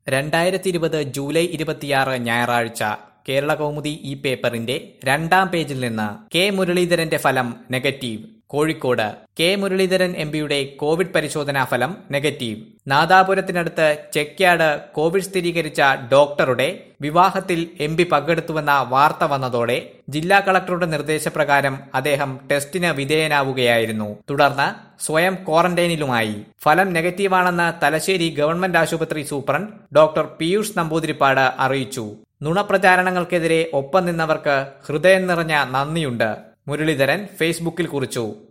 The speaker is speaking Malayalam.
രണ്ടായിരത്തി ഇരുപത് ജൂലൈ ഇരുപത്തിയാറ് ഞായറാഴ്ച കേരള കൗമുദി ഈ പേപ്പറിന്റെ രണ്ടാം പേജിൽ നിന്ന് കെ മുരളീധരന്റെ ഫലം negative Kozhikode K Muraleedharan M പിയുടെ കോവിഡ് പരിശോധനാ ഫലം നെഗറ്റീവ് നാദാപുരത്തിനടുത്ത് ചെക്യാട് കോവിഡ് സ്ഥിരീകരിച്ച ഡോക്ടറുടെ വിവാഹത്തിൽ എം പി പങ്കെടുത്തുവെന്ന വാർത്ത വന്നതോടെ ജില്ലാ കളക്ടറുടെ നിർദ്ദേശപ്രകാരം അദ്ദേഹം ടെസ്റ്റിന് വിധേയനാവുകയായിരുന്നു തുടർന്ന് സ്വയം ക്വാറന്റൈനിലുമായി ഫലം നെഗറ്റീവാണെന്ന് തലശ്ശേരി ഗവൺമെന്റ് ആശുപത്രി സൂപ്രണ്ട് ഡോക്ടർ പീയൂഷ് നമ്പൂതിരിപ്പാട് അറിയിച്ചു നുണപ്രചാരണങ്ങൾക്കെതിരെ ഒപ്പം നിന്നവർക്ക് ഹൃദയം നിറഞ്ഞ നന്ദിയുണ്ട് മുരളീധരൻ ഫേസ്ബുക്കിൽ കുറിച്ചു